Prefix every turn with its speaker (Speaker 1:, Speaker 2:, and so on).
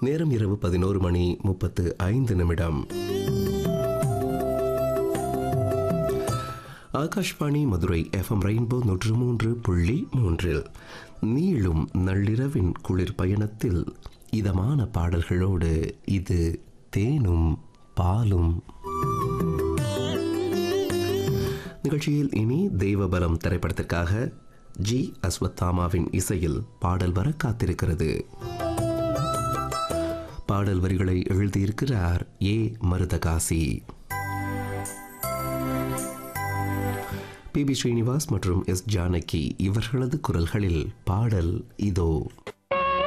Speaker 1: நேரம் இரவு பதினோரு மணி முப்பத்து ஐந்து நிமிடம் ஆகாஷ்வாணி மதுரை எஃப்எம் ரெயின்போ நூற்று மூன்று புள்ளி மூன்றில் நீளும் நள்ளிரவின் குளிர் பயணத்தில் இதமான பாடல்களோடு இது தேனும் பாலும் நிகழ்ச்சியில் இனி தெய்வபலம் திரைப்படத்திற்காக ஜி அஸ்வத்தாமாவின் இசையில் பாடல் வர காத்திருக்கிறது பாடல் வரிகளை எழுதியிருக்கிறார் A Maruthakasi P B Srinivas மற்றும் எஸ் ஜானகி இவர்களது குரல்களில் பாடல் இதோ